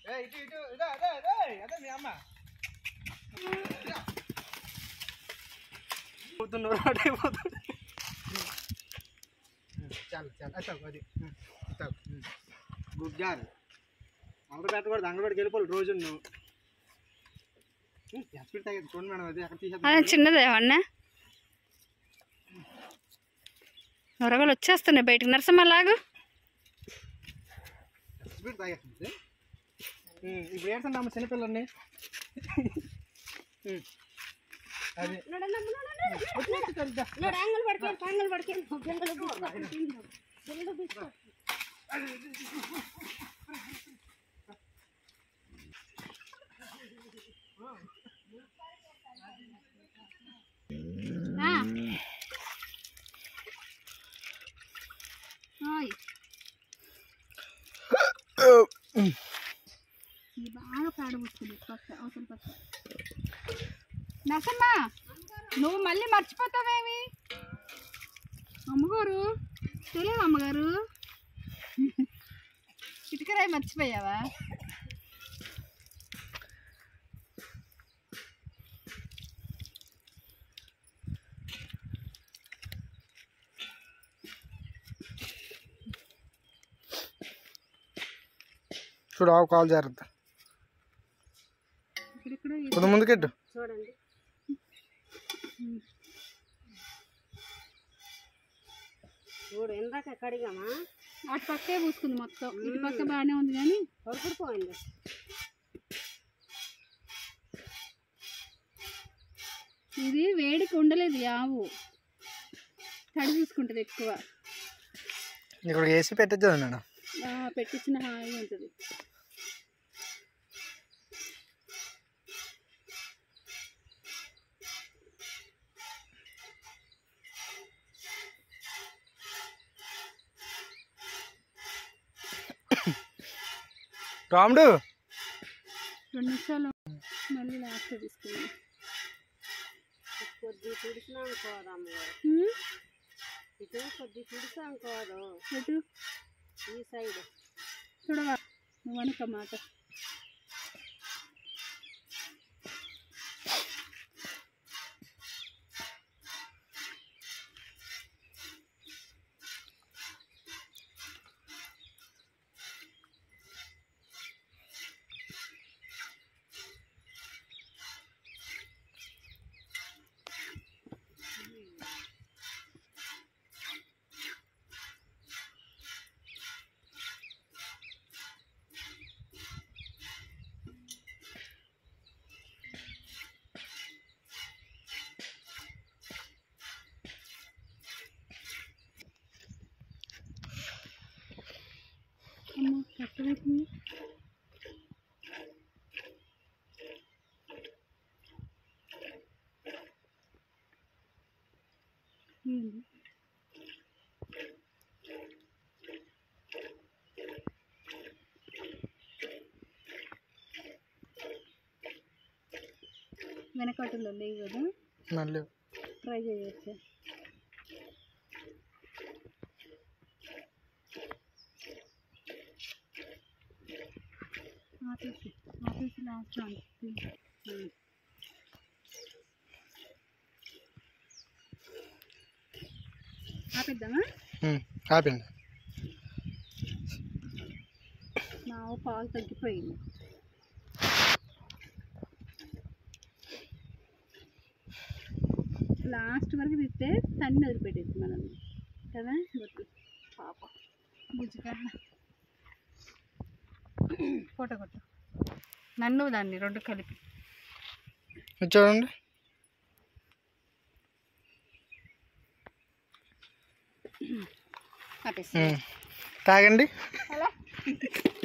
ఏ ఇటు ఇటు ఇదే అదే అదే అదే మీ అమ్మ పోతున్నాడు అటే పోతున్నాడు చాలు చాలు అది తగ్గు అది తగ్గు గుడ్ జార్ అమరు పెట్టకూడదు అంగడికి వెళ్ళిపోవాలి రోజు నువ్వు ఎస్పీడ్ తగ్గదు చూడండి మేడం అది అక్కడ తీసేద్దాం అదే చిన్నదే అన్న నొరగలు వచ్చేస్తున్నాయి బయటికి నరసమ్మ లాగు స్పీడ్ తాగేస్తుంది ఇప్పుడు ఏంటంటే అమ్మ చిన్నపిల్లల్ని ఉమ్. అది ఓయ్ ఇది బాగా పాడబుచ్చుకుంది పక్క అవతల పక్క నరసమ్మ నువ్వు మళ్ళీ మర్చిపోతావేమి అమ్మగారు తెలియదు అమ్మగారు చిటికరాయి మర్చిపోయావా చూడు ఆవు కాల్ జాగ్రత్త ఇక్కడెక్కడ కొంత ముందుకెట్టు చూడండి చూడు ఇందాక కడిగామా అటు పక్కే పూసుకుంది మొత్తం ఇటు పక్క బాగానే ఉంది కానీ కొడుకుడిపోయింది ఇది వేడికి ఉండలేదు ఈ ఆవు తడి చూసుకుంటుంది ఎక్కువ ఇక్కడ ఏసీ పెట్టచ్చు మేడం ఆ, పెట్టించిన హాయిగా ఉంటుంది రాముడు రెండు నిమిషాలు మళ్ళీ లాస్ట్ తీసుకున్నాం కొద్ది తుడిసినాం కోదమ్మ ఉమ్, ఇటు కొద్ది తుడిసాం కోదు ఎటు ఈ సైడ్ చూడవా నువ్వు అనుక మాట అమ్మ కట్టబెట్టింది ఏంది? వెనకట్టులో లేవు కదా మళ్ళీ ట్రై చేయొచ్చు ఆపేసి ఆపేసి లాస్ట్ ఆపేద్దామా ఆపండి మా ఆవు పాలు తగ్గిపోయింది లాస్ట్ వరకు తిస్తే తన్ని వదిలిపెట్టేది మనం కదా వద్దు పాప బుజ్జిగా కొట్ట కొట్ట నన్ను దాన్ని రెండు కలిపి ఇది చూడండి ఆపేసి ఉమ్. తాగండి అలా